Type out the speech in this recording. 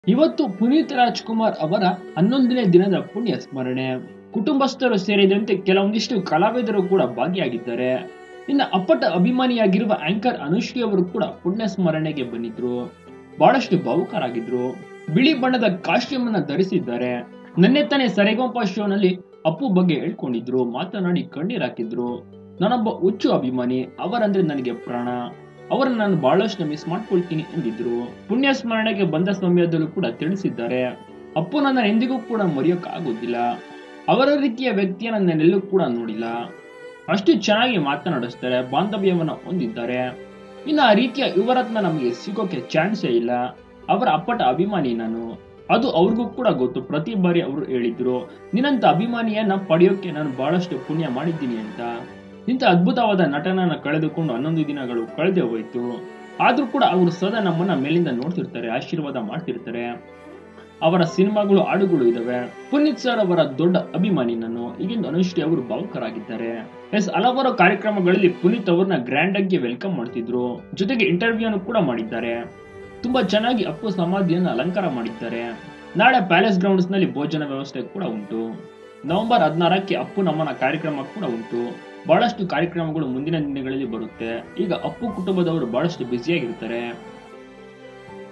ಇವತ್ತು ಪುನೀತ್ ರಾಜ್ಕುಮಾರ್ ಅವರ ಹನ್ನೊಂದನೇ ದಿನದ ಪುಣ್ಯ ಸ್ಮರಣೆ ಕುಟುಂಬಸ್ಥರು ಸೇರಿದಂತೆ ಕೆಲವೊಂದಿಷ್ಟು ಕಲಾವಿದರು ಕೂಡ ಭಾಗಿಯಾಗಿದ್ದಾರೆ ಇನ್ನು ಅಪ್ಪಟ ಅಭಿಮಾನಿಯಾಗಿರುವ ಆಂಕರ್ ಅನುಶ್ರೀ ಅವರು ಕೂಡ ಪುಣ್ಯ ಸ್ಮರಣೆಗೆ ಬಂದಿದ್ರು ಬಹಳಷ್ಟು ಭಾವುಕರಾಗಿದ್ರು ಬಿಳಿ ಬಣ್ಣದ ಕಾಸ್ಟ್ಯೂಮ್ ಅನ್ನ ಧರಿಸಿದ್ದಾರೆ ನಿನ್ನೆ ತಾನೇ ಸರೆಗೊಂಪ ಶೋನಲ್ಲಿ ಅಪ್ಪು ಬಗ್ಗೆ ಹೇಳ್ಕೊಂಡಿದ್ರು ಮಾತನಾಡಿ ಕಣ್ಣೀರಾಕಿದ್ರು ನಾನೊಬ್ಬ ಹುಚ್ಚು ಅಭಿಮಾನಿ ಅವರಂದ್ರೆ ನನಗೆ ಪ್ರಾಣ ಅವರನ್ನ ನಾನು ಬಹಳಷ್ಟು ಮಿಸ್ ಮಾಡ್ಕೊಳ್ತೀನಿ ಎಂದಿದ್ರು ಪುಣ್ಯ ಸ್ಮರಣೆಗೆ ಬಂದ ಸಮಯದಲ್ಲೂ ಕೂಡ ತಿಳಿಸಿದ್ದಾರೆ ಅಪ್ಪು ನನ್ನ ಎಂದಿಗೂ ಕೂಡ ಮರೆಯೋಕ್ ಆಗೋದಿಲ್ಲ ಅವರ ರೀತಿಯ ವ್ಯಕ್ತಿಯ ನಾನೆಲ್ಲೂ ಕೂಡ ನೋಡಿಲ್ಲ ಅಷ್ಟು ಚೆನ್ನಾಗಿ ಮಾತನಾಡಿಸ್ತಾರೆ ಬಾಂಧವ್ಯವನ್ನ ಹೊಂದಿದ್ದಾರೆ ಇನ್ನು ಆ ರೀತಿಯ ಯುವರತ್ನ ನಮಗೆ ಸಿಗೋಕೆ ಚಾನ್ಸೇ ಇಲ್ಲ ಅವರ ಅಪ್ಪಟ ಅಭಿಮಾನಿ ನಾನು ಅದು ಅವ್ರಿಗೂ ಕೂಡ ಗೊತ್ತು ಪ್ರತಿ ಬಾರಿ ಅವರು ಹೇಳಿದ್ರು ನಿನ್ನಂತ ಅಭಿಮಾನಿಯನ್ನ ಪಡೆಯೋಕೆ ನಾನು ಬಹಳಷ್ಟು ಪುಣ್ಯ ಮಾಡಿದ್ದೀನಿ ಅಂತ ಇಂಥ ಅದ್ಭುತವಾದ ನಟನನ್ನ ಕಳೆದುಕೊಂಡು ಹನ್ನೊಂದು ದಿನಗಳು ಕಳೆದೇ ಹೋಯ್ತು ಆದ್ರೂ ಕೂಡ ಅವರು ಸದಾ ನಮ್ಮನ್ನ ಮೇಲಿಂದ ನೋಡ್ತಿರ್ತಾರೆ ಆಶೀರ್ವಾದ ಮಾಡ್ತಿರ್ತಾರೆ ಅವರ ಸಿನಿಮಾಗಳು ಹಾಡುಗಳು ಇದಾವೆ ಪುನೀತ್ ಸರ್ ಅವರ ದೊಡ್ಡ ಅಭಿಮಾನಿ ನಾನು ಈಗಿಂದ ಅನುಶ್ರೀ ಅವರು ಭಾವುಕರಾಗಿದ್ದಾರೆ ಎಸ್ ಹಲವಾರು ಕಾರ್ಯಕ್ರಮಗಳಲ್ಲಿ ಪುನೀತ್ ಅವ್ರನ್ನ ಗ್ರ್ಯಾಂಡ್ ಆಗಿ ವೆಲ್ಕಮ್ ಮಾಡ್ತಿದ್ರು ಜೊತೆಗೆ ಇಂಟರ್ವ್ಯೂ ಅನ್ನು ಕೂಡ ಮಾಡಿದ್ದಾರೆ ತುಂಬಾ ಚೆನ್ನಾಗಿ ಅಪ್ಪು ಸಮಾಧಿಯನ್ನು ಅಲಂಕಾರ ಮಾಡಿದ್ದಾರೆ ನಾಳೆ ಪ್ಯಾಲೇಸ್ ಗ್ರೌಂಡ್ಸ್ ನಲ್ಲಿ ಭೋಜನ ವ್ಯವಸ್ಥೆ ಕೂಡ ಉಂಟು ನವೆಂಬರ್ ಹದಿನಾರಕ್ಕೆ ಅಪ್ಪು ನಮ್ಮನ ಕಾರ್ಯಕ್ರಮ ಕೂಡ ಉಂಟು ಬಹಳಷ್ಟು ಕಾರ್ಯಕ್ರಮಗಳು ಮುಂದಿನ ದಿನಗಳಲ್ಲಿ ಬರುತ್ತೆ ಈಗ ಅಪ್ಪು ಕುಟುಂಬದವರು ಬಹಳಷ್ಟು ಬ್ಯುಸಿಯಾಗಿರ್ತಾರೆ